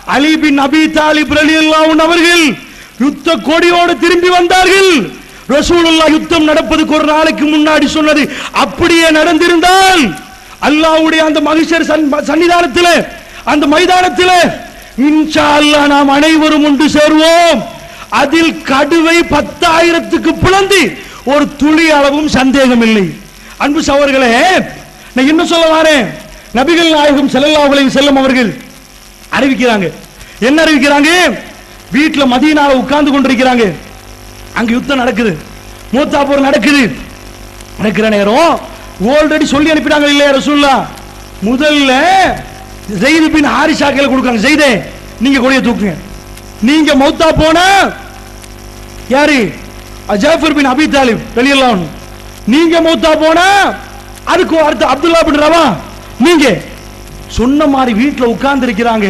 அலி பின் அபி தாலிப் ரலியல்லாஹு அன்ஹு அவர்கள் யுத்த கொடியோடு திரும்பி வந்தார்கள் ரசூலுல்லாஹ் யுத்தம் நடப்பதுக்கு ஒரு நாளைக்கு முன்னாடி சொன்னது அப்படியே நடந்திருந்தால் அல்லாஹ்வுடைய அந்த மகிஷர் சன்னிதானத்தில் அந்த மைதானத்தில் இன்ஷா அல்லாஹ் நாம் அனைவரும் ஒன்று சேர்வோம் அதில் கடுவை பத்தாயிரத்துக்கு பிளந்து ஒரு துளி அளவும் சந்தேகம் இல்லை அன்பு சகோதரர்களே நான் என்ன சொல்ல வரேன் நபிகள் நாயகம் ஸல்லல்லாஹு அலைஹி செல்லம் அவர்கள் அறிவிக்கிறாங்க என்ன அறிவிக்கிறாங்க வீட்டுல மதியனால உட்கார்ந்து கொண்டிருக்கிறாங்க அங்க யுத்தம் நடக்குது மூத்தா போர் நடக்குது நடக்கிற நேரம் ஆல்ரெடி சொல்லி அனுப்பிட்டாங்க இல்லையா ரசூல்லா முதல்ல ஜெயிது பின் ஹாரிஷா கையில கொடுக்காங்க ஜெயிதே நீங்க கொடிய தூக்குங்க நீங்க மௌத்தா போனா யாரு ஜாஃபர் பின் அபி தாலிப் ரலியல்லாஹு அன்ஹு. நீங்க மௌத்தா போனா அதுக்கு அடுத்து அப்துல்லா பின் ரவா நீங்க சொன்ன மாதிரி வீட்டுல உட்கார்ந்து இருக்கிறாங்க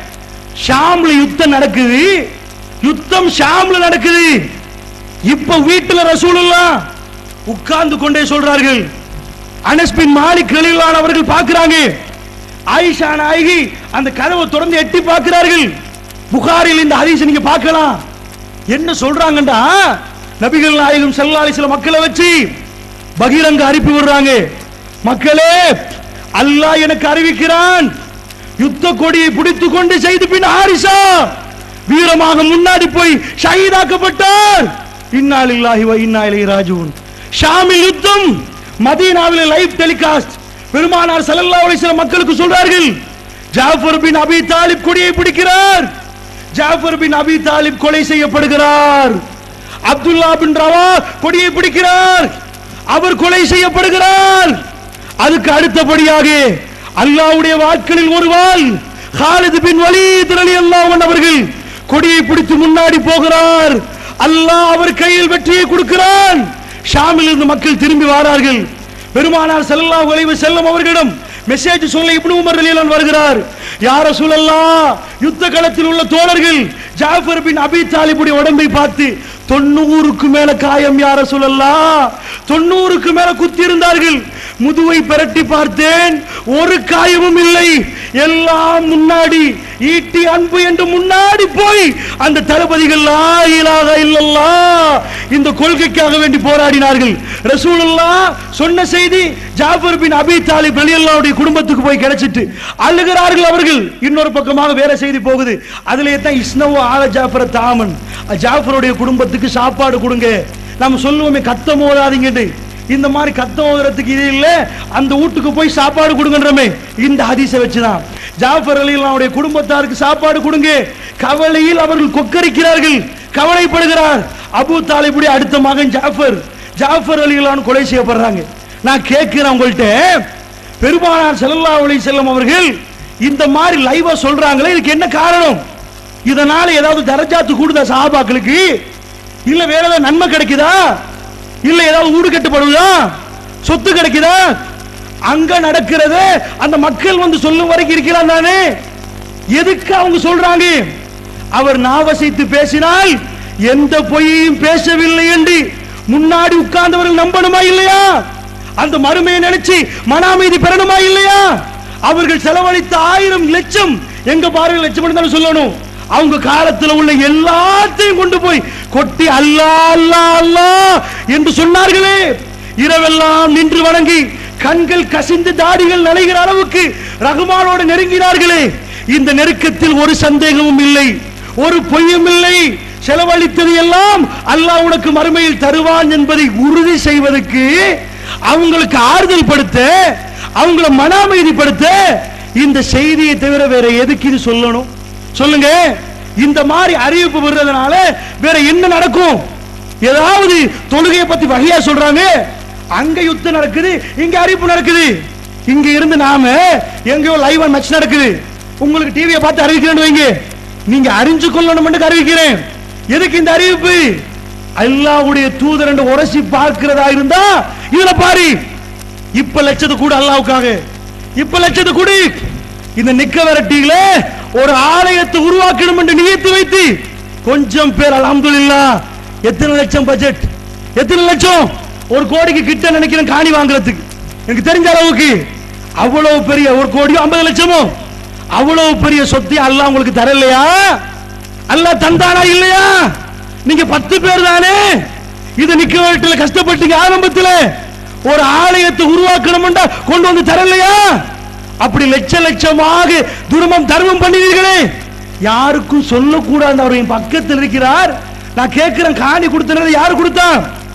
ஷாம்ல யுத்தம் நடக்குது யுத்தம் ஷாம்ல நடக்குது இப்ப வீட்டுல ரசூலுல்லா உட்கார்ந்து கொண்டே சொல்றார்கள் அனஸ் பின் மாலிக் ரலியல்லாஹு அவர்கள் பார்க்கிறாங்க ஆயிஷா நாயகி அந்த கதவை திறந்து எட்டி பார்க்கிறார்கள் புகாரில் இந்த ஹதீஸ் நீங்க பார்க்கலாம் என்ன சொல்றாங்கடா நபிகள் நாயகம் ஸல்லல்லாஹு அலைஹி வஸல்லம் மக்களை வச்சு பகிரங்க அனுப்பி விடுறாங்க மக்களே அல்லாஹ் எனக்கு அறிவிக்கிறான் யுத்த கொடியை பிடித்துக் கொண்டு செய்து பின் ஹாரிசா வீரமாக முன்னாடி போய் ஷஹீதாக்கப்பட்டார் இன்னாலில்லாஹி வ இன்னா இலைஹி ராஜிஊன் ஷாமில் யுத்தம் மதீனாவில் லைவ் டெலிகாஸ்ட் பெருமானார் ஸல்லல்லாஹு அலைஹி வஸல்லம் மக்களுக்கு சொல்றார்கள் ஜாஃபர் பின் அபி தாலிப் கொடியை பிடிக்கிறார் ஜாஃபர் பின் அபி தாலிப் கொலை செய்யப்படுகிறார் அப்துல்லா பின் ரவா கொடியை பிடிக்கிறார் அவர் கொலை செய்யப்படுகிறார் அதுக்கு அடுத்தபடியாக அல்லாஹ்வுடைய வாட்களில் ஒருவாள் ஹாலித் பின் வலீத் ரலியல்லாஹு அன்ஹு அவர்கள் கொடியை பிடித்து முன்னாடி போகிறார் அல்லாஹ் அவர் கையில் வெற்றியை கொடுக்கிறான் ஷாமில் இருந்து மக்கள் திரும்பி வாரார்கள் பெருமானார் ஸல்லல்லாஹு அலைஹி வஸல்லம் அவர்களிடம் மெசேஜ் சொல்ல இப்னு உமர் ரலியல்லாஹு வருகிறார் யா ரசூலல்லாஹ் யுத்த களத்தில் உள்ள தோழர்கள் ஜாஃபர் பின் அபி தாலிபுடைய உடம்பை பார்த்து தொண்ணூறுக்கு மேல காயம் யா ரசூலல்லாஹ் தொண்ணூறுக்கு மேல குத்தி இருந்தார்கள் முதுவை பிரட்டி பார்த்தேன் ஒரு காயமும் இல்லை எல்லாம் முன்னாடி ஈட்டி அன்பு என்று முன்னாடி போய் அந்த தளபதிகள் லா இலாஹ இல்லல்லாஹ் இந்த கொள்கைக்காக வேண்டி போராடினார்கள் ரசூலுல்லாஹ் சொன்ன செய்தி ஜாஃபர் பின் அபி தாலிப் ரலியல்லாஹுடைய குடும்பத்துக்கு போய் கிடைச்சிட்டு அழுகிறார்கள் அவர்கள் இன்னொரு பக்கமாக வேற செய்தி போகுது அதுலயே தான் இஸ்னவு ஆல ஜாஃபர் தாமன் ஜாஃபருடைய குடும்பத்துக்கு சாப்பாடு கொடுங்க நம்ம சொல்லுவோமே கத்த மோதாதீங்கன்னு இந்த மாதிரி கத்த ஓதுறதுக்கு இது இல்ல அந்த வீட்டுக்கு போய் சாப்பாடு கொடுங்கன்றமே இந்த ஹதீஸை வச்சுதான் ஜாஃபர் அலி அவருடைய குடும்பத்தாருக்கு சாப்பாடு கொடுங்க கவலையில் அவர்கள் கொக்கரிக்கிறார்கள் கவலைப்படுகிறார் அபு தாலிபுடைய அடுத்த மகன் ஜாஃபர் ஜாஃபர் அலி கொலை செய்யப்படுறாங்க நான் கேட்கிறேன் உங்கள்கிட்ட பெருமானார் ஸல்லல்லாஹு அலைஹி செல்லம் அவர்கள் இந்த மாதிரி லைவா சொல்றாங்களே இதுக்கு என்ன காரணம் இதனால ஏதாவது தரஜாத்து கூடுதா சஹாபாக்களுக்கு இல்ல வேற ஏதாவது நன்மை கிடைக்குதா இல்ல ஏதாவது ஊடு கட்டுப்படுதா சொத்து கிடைக்குதா அங்க நடக்கிறது அந்த மக்கள் வந்து சொல்லும் வரைக்கும் இருக்கிறான் தானே எதுக்கு அவங்க சொல்றாங்க அவர் நாவசைத்து பேசினால் எந்த பொய்யையும் பேசவில்லை என்று முன்னாடி உட்கார்ந்தவர்கள் நம்பணுமா இல்லையா அந்த மறுமையை நினைச்சு மன அமைதி பெறணுமா இல்லையா அவர்கள் செலவழித்த ஆயிரம் லட்சம் எங்க பாருங்க லட்சம் இருந்தாலும் சொல்லணும் அவங்க காலத்துல உள்ள எல்லாத்தையும் கொண்டு போய் கொட்டி அல்லா அல்லா அல்லா என்று சொன்னார்களே இரவெல்லாம் நின்று வணங்கி கண்கள் கசிந்து தாடிகள் நனைகிற அளவுக்கு ரகுமானோடு நெருங்கினார்களே இந்த நெருக்கத்தில் ஒரு சந்தேகமும் இல்லை ஒரு பொய்யும் இல்லை செலவழித்தது எல்லாம் அல்லாஹ் உனக்கு மறுமையில் தருவான் என்பதை உறுதி செய்வதற்கு அவங்களுக்கு ஆறுதல் படுத்த அவங்கள மன அமைதிப்படுத்த இந்த செய்தியை தவிர வேற எதுக்கு இது சொல்லணும் சொல்லுங்க இந்த மாதிரி அறிவிப்பு வர்றதுனால வேற என்ன நடக்கும் ஏதாவது தொழுகையை பத்தி வகையா சொல்றாங்க அங்க யுத்தம் நடக்குது இங்க அறிவிப்பு நடக்குது இங்க இருந்து நாம எங்கேயோ லைவ் மேட்ச் நடக்குது உங்களுக்கு டிவியை பார்த்து அறிவிக்கிறேன்னு வைங்க நீங்க அறிஞ்சு கொள்ளணும் அறிவிக்கிறேன் எதுக்கு இந்த அறிவிப்பு அல்லாஹ்வுடைய தூதர் என்று உரசி பார்க்கிறதா இருந்தா இதுல பாரு இப்ப லட்சத்து கூட அல்லாவுக்காக இப்ப லட்சத்து கூடி இந்த நிக்க விரட்டிகள ஒரு ஆலயத்தை உருவாக்கணும் என்று நியத்து வைத்து கொஞ்சம் பேர் அல்ஹம்துலில்லாஹ் எத்தனை லட்சம் பட்ஜெட் எத்தனை லட்சம் ஒரு கோடிக்கு கிட்ட நினைக்கிறேன் காணி வாங்குறதுக்கு எனக்கு தெரிஞ்ச அளவுக்கு அவ்வளவு பெரிய ஒரு கோடியோ ஐம்பது லட்சமோ அவ்வளவு பெரிய சொத்தை அல்லாஹ் உங்களுக்கு தரலையா அல்லாஹ் தந்தானா இல்லையா நீங்க பத்து பேர் தானே இது நிக்க வீட்டுல கஷ்டப்பட்டீங்க ஆரம்பத்துல ஒரு ஆலயத்தை உருவாக்கணும்டா கொண்டு வந்து தரலையா அப்படி லட்ச லட்சமாக துருமம் தர்மம் பண்ணினீர்களே யாருக்கும் சொல்லக்கூடாது அவர் என் பக்கத்தில் இருக்கிறார் நான் கேட்கிறேன் காணி கொடுத்தனது யார் கொடுத்தா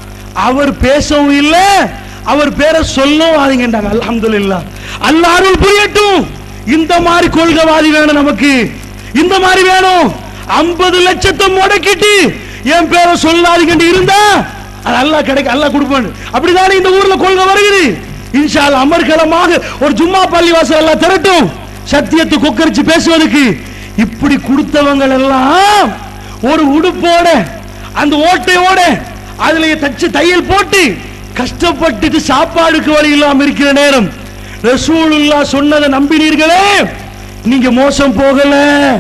அவர் பேசவும் இல்லை அவர் பேரை சொல்லவும் ஆதீங்கன்றாங்க அல்ஹம்துலில்லாஹ் அல்லாஹ் அருள் புரியட்டும் இந்த மாதிரி கொள்கைவாதி வேணும் நமக்கு இந்த மாதிரி வேணும் ஐம்பது லட்சத்தை முடக்கிட்டு என் பேரை சொல்லாதீங்க இருந்தா அது அல்லாஹ் கிடைக்க அல்லாஹ் கொடுப்பான் அப்படிதானே இந்த ஊர்ல கொள்கை வருகிறது இன்ஷா அல்லாஹ் அமர்கலமாக ஒரு ஜும்மா பள்ளி வாசல் எல்லாம் திரட்டும் சத்தியத்தை கொக்கரிச்சு பேசுவதற்கு இப்படி கொடுத்தவங்க எல்லாம் ஒரு உடுப்போட அந்த ஓட்டையோட அதுல தச்சு தையல் போட்டு கஷ்டப்பட்டுட்டு சாப்பாடுக்கு வழி இல்லாம இருக்கிற நேரம் ரசூலுல்லா சொன்னதை நம்பினீர்களே நீங்க மோசம் போகல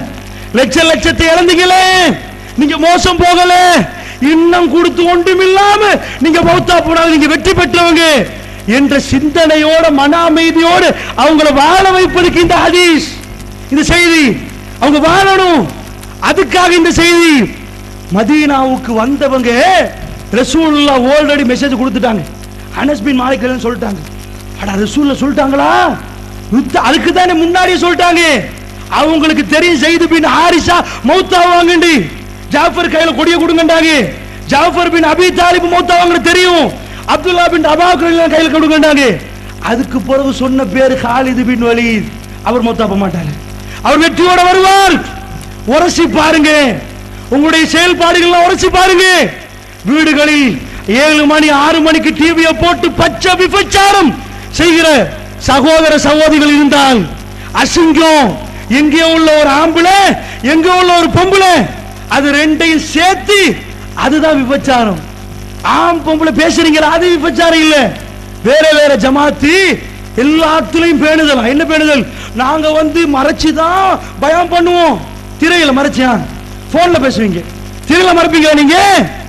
லட்ச லட்சத்தை இழந்தீங்களே நீங்க மோசம் போகல இன்னும் கொடுத்து ஒன்றும் இல்லாம நீங்க மௌத்தா போனாலும் நீங்க வெற்றி பெற்றவங்க என்ற சிந்தனையோட மன அமைதியோடு அவங்கள வாழ வைப்பதற்கு இந்த ஹதீஸ் இந்த செய்தி அவங்க வாழணும் அதுக்காக இந்த செய்தி மதீனாவுக்கு வந்தவங்க ரசூலுல்லா ஆல்ரெடி மெசேஜ் கொடுத்துட்டாங்க அனஸ் பின் மாலிக் சொல்லிட்டாங்க அட ரசூல்ல சொல்லிட்டாங்களா யுத்த- அதுக்கு தானே முன்னாடியே சொல்லிட்டாங்க அவங்களுக்கு தெரியும் செய்து பின் ஹாரிசா மௌத்தாவாங்கண்டி ஜாஃபர் கையில கொடிய கொடுங்கண்டாங்க ஜாஃபர் பின் அபி தாலிப் மௌத்தாவாங்க தெரியும் அப்துல்லா பின் அபாக்கர் கையில கொடுங்கண்டாங்க அதுக்கு பிறகு சொன்ன பேரு காலிது பின் வலீத் அவர் மௌத்தா போக மாட்டாரு அவர் வெற்றியோட வருவார் உரசி பாருங்க உங்களுடைய செயல்பாடுகள் உரசி பாருங்க வீடுகளில் ஏழு மணி ஆறு மணிக்கு டிவியை போட்டு பச்சை விபச்சாரம் செய்கிற சகோதர சகோதரிகள் இருந்தால் அசிங்கம் எங்கே உள்ள ஒரு ஆம்பளை எங்கே உள்ள ஒரு பொம்பளை அது ரெண்டையும் சேர்த்து அதுதான் விபச்சாரம் ஆம் பொம்பளை பேசுறீங்களா அது விபச்சாரம் இல்ல வேற வேற ஜமாத்து எல்லாத்துலயும் பேணுதல் என்ன பேணுதல் நாங்க வந்து மறைச்சு தான் பயம் பண்ணுவோம் திரையில மறைச்சியா போன்ல பேசுவீங்க திரையில மறைப்பீங்க நீங்க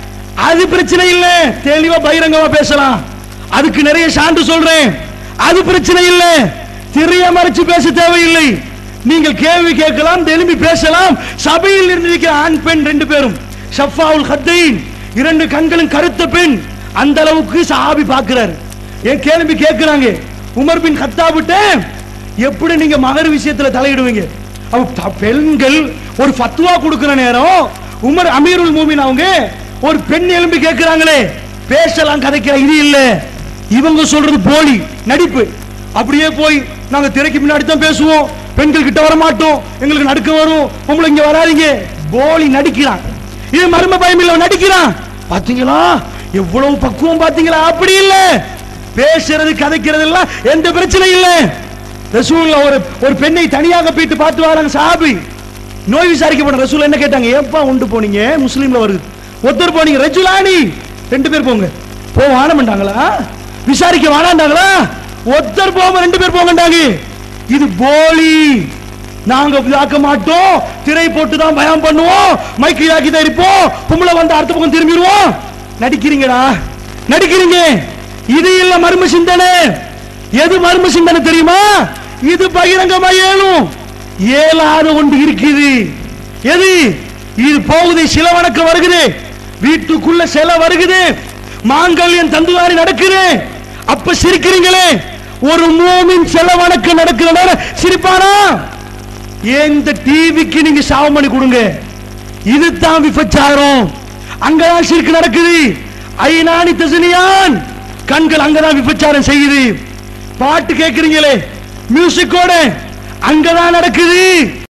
அது பிரச்சனை இல்ல தெளிவா பகிரங்கமா பேசலாம் அதுக்கு நிறைய சான்று சொல்றேன் அது பிரச்சனை இல்ல திரைய மறைச்சு பேச தேவையில்லை நீங்கள் கேள்வி கேட்கலாம் எழுப்பி பேசலாம் சபையில் இருந்திருக்கிற ஆண் பெண் ரெண்டு பேரும் ஷஃபாவுல் ஹத்தைன் இரண்டு கண்களும் கருத்த பெண் அந்த அளவுக்கு சஹாபி பார்க்கிறார் ஏன் கேள்வி கேட்கிறாங்க உமர் பின் கத்தாபிட்ட எப்படி நீங்க மகர் விஷயத்துல தலையிடுவீங்க அப்ப த- பெண்கள் ஒரு ஃபத்வா கொடுக்கிற நேரம் உமர் அமீருல் மூமின் அவங்க ஒரு பெண் எழும்பி கேட்கிறாங்களே பேசலாம் கதைக்கிற இது இல்ல இவங்க சொல்றது போலி நடிப்பு அப்படியே போய் நாங்க திரைக்கு முன்னாடி தான் பேசுவோம் பெண்கள் கிட்ட வர மாட்டோம் எங்களுக்கு நடுக்க வரும் உங்களை இங்க வராதீங்க போலி நடிக்கிறான் இது மர்ம பயம் இல்ல நடிக்கிறான் பாத்தீங்களா எவ்வளவு பக்குவம் பாத்தீங்களா அப்படி இல்ல பேசுறது கதைக்கிறது எல்லாம் எந்த பிரச்சனையும் இல்ல ரசூல்ல ஒரு ஒரு பெண்ணை தனியாக போயிட்டு பார்த்து வராங்க சாபி நோய் விசாரிக்க போன ரசூல் என்ன கேட்டாங்க ஏப்பா உண்டு போனீங்க முஸ்லீம்ல வருது ஒருத்தர் போனீங்க ரஜுலானி ரெண்டு பேர் போங்க போ வானம்ட்டாங்களா விசாரிக்க வானாண்டாங்களா ஒருத்தர் போக ரெண்டு பேர் போங்கண்டாங்க இது போலி நாங்க இதாக்க மாட்டோம் திரை போட்டு தான் பயம் பண்ணுவோம் மைக்கு இதாக்கி தான் இருப்போம் பொம்பளை வந்து அடுத்த பக்கம் திரும்பிடுவோம் நடிக்கிறீங்கடா நடிக்கிறீங்க இது இல்ல மர்ம சிந்தனை எது மர்ம சிந்தனை தெரியுமா இது பகிரங்கமா ஏழும் ஏழாத ஒன்று இருக்குது எது இது போகுது சில வணக்கம் வருகுது வீட்டுக்குள்ள சில வருகுது மாங்கல்யம் தந்துவாரி நடக்குது அப்ப சிரிக்கிறீங்களே ஒரு மூமின் சில வணக்கம் நடக்கிற நேரம் சிரிப்பானா ஏன் இந்த டிவிக்கு நீங்க சாவம் பண்ணி கொடுங்க இதுதான் விபச்சாரம் அங்கதான் சிரிக்கு நடக்குது ஐநானி தசனியான் கண்கள் அங்கதான் விபச்சாரம் செய்யுது பாட்டு கேட்கிறீங்களே மியூசிக்கோட அங்கதான் நடக்குது